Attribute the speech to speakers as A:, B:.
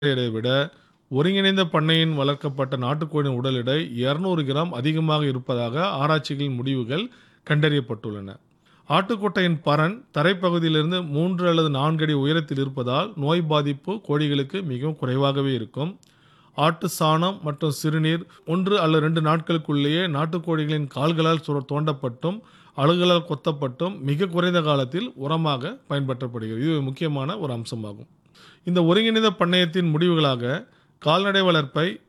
A: எடையை விட ஒருங்கிணைந்த பண்ணையில் வளர்க்கப்பட்ட நாட்டுக்கோழியின் உடல் எடை 200 கிராம் அதிகமாக இருப்பதாக ஆராய்ச்சிகளின் முடிவுகள் கண்டறியப்பட்டுள்ளன. ஆட்டுக்கொட்டாயின் பரன் தரைப்பகுதியிலிருந்து மூன்று அல்லது நான்கு அடி உயரத்தில் இருப்பதால் நோய் பாதிப்பு கோழிகளுக்கு மிகவும் குறைவாகவே இருக்கும். ஆட்டு சாணம் மற்றும் சிறுநீர் ஒன்று அல்லது இரண்டு நாட்களுக்குள்ளேயே நாட்டுக்கோழிகளின் கால்களால் சுர தோண்டப்பட்டும் அலகுகளால் கொத்தப்பட்டும் மிக குறைந்த காலத்தில் உரமாக பயன்படுத்தப்படுகிறது. இது முக்கியமான ஒரு அம்சமாகும். இந்த ஒருங்கிணைந்த பண்ணையத்தின் முடிவுகளாக கால்நடை வளர்ப்பை